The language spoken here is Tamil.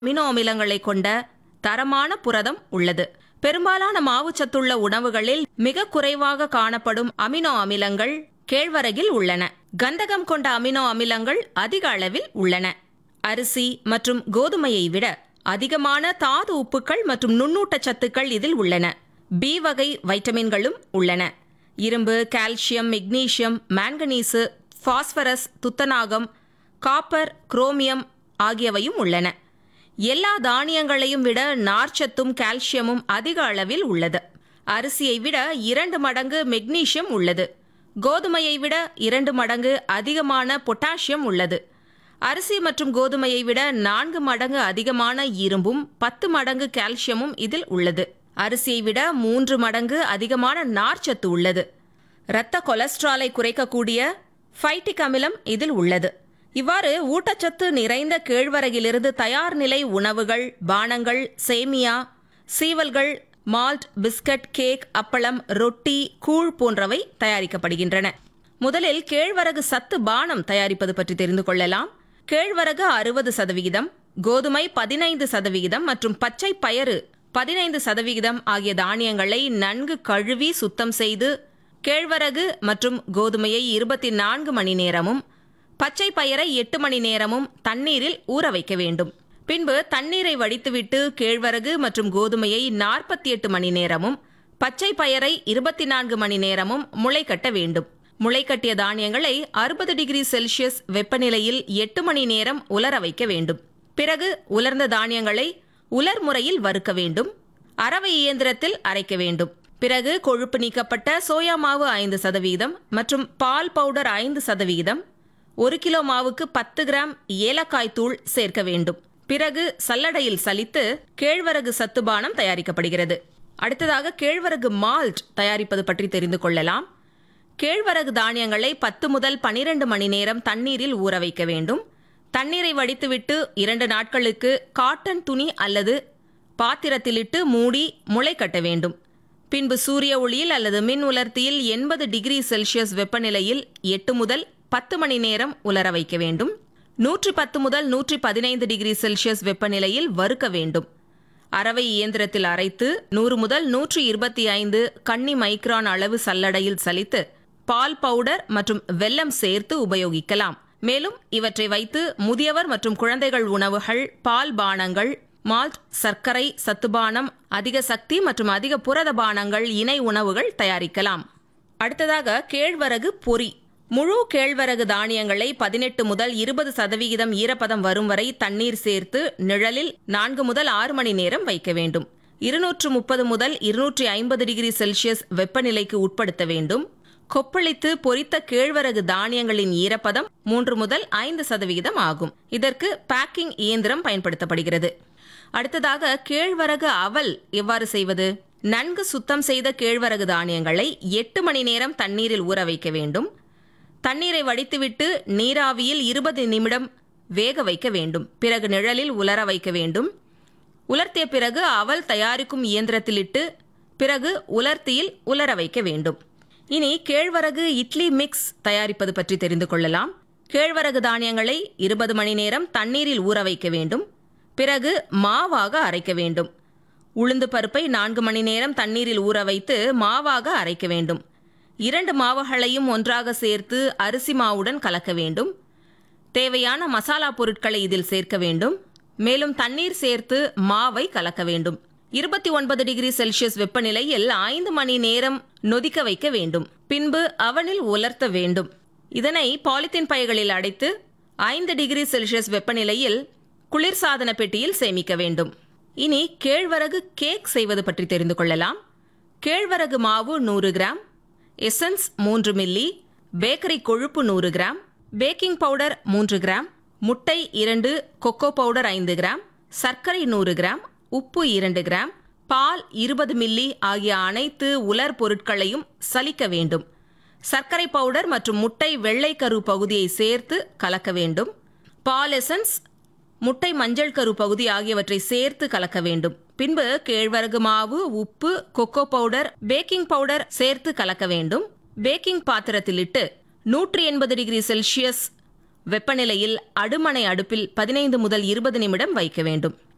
அமினோ அமிலங்களை கொண்ட தரமான புரதம் உள்ளது பெரும்பாலான மாவுச்சத்துள்ள உணவுகளில் மிக குறைவாக காணப்படும் அமினோ அமிலங்கள் கேழ்வரகில் உள்ளன கந்தகம் கொண்ட அமினோ அமிலங்கள் அதிக அளவில் உள்ளன அரிசி மற்றும் கோதுமையை விட அதிகமான தாது உப்புக்கள் மற்றும் நுண்ணூட்டச் சத்துக்கள் இதில் உள்ளன பி வகை வைட்டமின்களும் உள்ளன இரும்பு கால்சியம் மெக்னீசியம் மாங்கனீசு பாஸ்பரஸ் துத்தநாகம் காப்பர் குரோமியம் ஆகியவையும் உள்ளன எல்லா தானியங்களையும் விட நார்ச்சத்தும் கால்சியமும் அதிக அளவில் உள்ளது அரிசியை விட இரண்டு மடங்கு மெக்னீசியம் உள்ளது கோதுமையை விட இரண்டு மடங்கு அதிகமான பொட்டாசியம் உள்ளது அரிசி மற்றும் கோதுமையை விட நான்கு மடங்கு அதிகமான இரும்பும் பத்து மடங்கு கால்சியமும் இதில் உள்ளது அரிசியை விட மூன்று மடங்கு அதிகமான நார்ச்சத்து உள்ளது இரத்த கொலஸ்ட்ராலை குறைக்கக்கூடிய ஃபைட்டிக் அமிலம் இதில் உள்ளது இவ்வாறு ஊட்டச்சத்து நிறைந்த கேழ்வரகிலிருந்து தயார் நிலை உணவுகள் பானங்கள் சேமியா சீவல்கள் மால்ட் பிஸ்கட் கேக் அப்பளம் ரொட்டி கூழ் போன்றவை தயாரிக்கப்படுகின்றன முதலில் கேழ்வரகு சத்து பானம் தயாரிப்பது பற்றி தெரிந்து கொள்ளலாம் கேழ்வரகு அறுபது சதவிகிதம் கோதுமை பதினைந்து சதவிகிதம் மற்றும் பச்சை பயறு பதினைந்து சதவிகிதம் ஆகிய தானியங்களை நன்கு கழுவி சுத்தம் செய்து கேழ்வரகு மற்றும் கோதுமையை இருபத்தி நான்கு மணி நேரமும் பச்சை பயிரை எட்டு மணி நேரமும் தண்ணீரில் ஊற வைக்க வேண்டும் பின்பு தண்ணீரை வடித்துவிட்டு கேழ்வரகு மற்றும் கோதுமையை நாற்பத்தி எட்டு மணி நேரமும் பச்சை பயரை இருபத்தி நான்கு மணி நேரமும் முளைக்கட்ட வேண்டும் முளைக்கட்டிய தானியங்களை அறுபது டிகிரி செல்சியஸ் வெப்பநிலையில் எட்டு மணி நேரம் உலர வைக்க வேண்டும் பிறகு உலர்ந்த தானியங்களை உலர் முறையில் வறுக்க வேண்டும் அரவை இயந்திரத்தில் அரைக்க வேண்டும் பிறகு கொழுப்பு நீக்கப்பட்ட சோயா மாவு ஐந்து சதவீதம் மற்றும் பால் பவுடர் ஐந்து சதவீதம் ஒரு கிலோ மாவுக்கு பத்து கிராம் ஏலக்காய் தூள் சேர்க்க வேண்டும் பிறகு சல்லடையில் சலித்து கேழ்வரகு சத்துபானம் தயாரிக்கப்படுகிறது அடுத்ததாக கேழ்வரகு மால்ட் தயாரிப்பது பற்றி தெரிந்து கொள்ளலாம் கேழ்வரகு தானியங்களை பத்து முதல் பனிரெண்டு மணி நேரம் தண்ணீரில் ஊற வைக்க வேண்டும் தண்ணீரை வடித்துவிட்டு இரண்டு நாட்களுக்கு காட்டன் துணி அல்லது பாத்திரத்திலிட்டு மூடி முளை கட்ட வேண்டும் பின்பு சூரிய ஒளியில் அல்லது மின் உலர்த்தியில் எண்பது டிகிரி செல்சியஸ் வெப்பநிலையில் எட்டு முதல் பத்து மணி நேரம் உலர வைக்க வேண்டும் நூற்றி பத்து முதல் நூற்றி பதினைந்து டிகிரி செல்சியஸ் வெப்பநிலையில் வறுக்க வேண்டும் அரவை இயந்திரத்தில் அரைத்து நூறு முதல் நூற்றி இருபத்தி ஐந்து கன்னி மைக்ரான் அளவு சல்லடையில் சலித்து பால் பவுடர் மற்றும் வெல்லம் சேர்த்து உபயோகிக்கலாம் மேலும் இவற்றை வைத்து முதியவர் மற்றும் குழந்தைகள் உணவுகள் பால் பானங்கள் மால்ட் சர்க்கரை சத்துபானம் அதிக சக்தி மற்றும் அதிக புரத பானங்கள் இணை உணவுகள் தயாரிக்கலாம் அடுத்ததாக கேழ்வரகு பொரி முழு கேழ்வரகு தானியங்களை பதினெட்டு முதல் இருபது சதவிகிதம் ஈரப்பதம் வரும் வரை தண்ணீர் சேர்த்து நிழலில் நான்கு முதல் ஆறு மணி நேரம் வைக்க வேண்டும் இருநூற்று முப்பது முதல் இருநூற்றி ஐம்பது டிகிரி செல்சியஸ் வெப்பநிலைக்கு உட்படுத்த வேண்டும் கொப்பளித்து பொரித்த கேழ்வரகு தானியங்களின் ஈரப்பதம் மூன்று முதல் ஐந்து சதவிகிதம் ஆகும் இதற்கு பேக்கிங் இயந்திரம் பயன்படுத்தப்படுகிறது அடுத்ததாக கேழ்வரகு அவல் எவ்வாறு செய்வது நன்கு சுத்தம் செய்த கேழ்வரகு தானியங்களை எட்டு மணி நேரம் தண்ணீரில் ஊற வைக்க வேண்டும் தண்ணீரை வடித்துவிட்டு நீராவியில் இருபது நிமிடம் வேக வைக்க வேண்டும் பிறகு நிழலில் உலர வைக்க வேண்டும் உலர்த்திய பிறகு அவல் தயாரிக்கும் இயந்திரத்திலிட்டு பிறகு உலர்த்தியில் உலர வைக்க வேண்டும் இனி கேழ்வரகு இட்லி மிக்ஸ் தயாரிப்பது பற்றி தெரிந்து கொள்ளலாம் கேழ்வரகு தானியங்களை இருபது மணி நேரம் தண்ணீரில் ஊற வைக்க வேண்டும் பிறகு மாவாக அரைக்க வேண்டும் உளுந்து பருப்பை நான்கு மணி நேரம் தண்ணீரில் ஊற வைத்து மாவாக அரைக்க வேண்டும் இரண்டு மாவுகளையும் ஒன்றாக சேர்த்து அரிசி மாவுடன் கலக்க வேண்டும் தேவையான மசாலா பொருட்களை இதில் சேர்க்க வேண்டும் மேலும் தண்ணீர் சேர்த்து மாவை கலக்க வேண்டும் இருபத்தி ஒன்பது டிகிரி செல்சியஸ் வெப்பநிலையில் ஐந்து மணி நேரம் நொதிக்க வைக்க வேண்டும் பின்பு அவனில் உலர்த்த வேண்டும் இதனை பாலித்தீன் பைகளில் அடைத்து ஐந்து டிகிரி செல்சியஸ் வெப்பநிலையில் குளிர்சாதன பெட்டியில் சேமிக்க வேண்டும் இனி கேழ்வரகு கேக் செய்வது பற்றி தெரிந்து கொள்ளலாம் கேழ்வரகு மாவு நூறு கிராம் எசன்ஸ் மூன்று மில்லி பேக்கரி கொழுப்பு நூறு கிராம் பேக்கிங் பவுடர் மூன்று கிராம் முட்டை இரண்டு கொக்கோ பவுடர் ஐந்து கிராம் சர்க்கரை நூறு கிராம் உப்பு இரண்டு கிராம் பால் இருபது மில்லி ஆகிய அனைத்து உலர் பொருட்களையும் சலிக்க வேண்டும் சர்க்கரை பவுடர் மற்றும் முட்டை வெள்ளை கரு பகுதியை சேர்த்து கலக்க வேண்டும் பால் எசன்ஸ் முட்டை மஞ்சள் கரு பகுதி ஆகியவற்றை சேர்த்து கலக்க வேண்டும் பின்பு கேழ்வரகு மாவு உப்பு கொக்கோ பவுடர் பேக்கிங் பவுடர் சேர்த்து கலக்க வேண்டும் பேக்கிங் பாத்திரத்தில் இட்டு நூற்றி எண்பது டிகிரி செல்சியஸ் வெப்பநிலையில் அடுமனை அடுப்பில் பதினைந்து முதல் இருபது நிமிடம் வைக்க வேண்டும்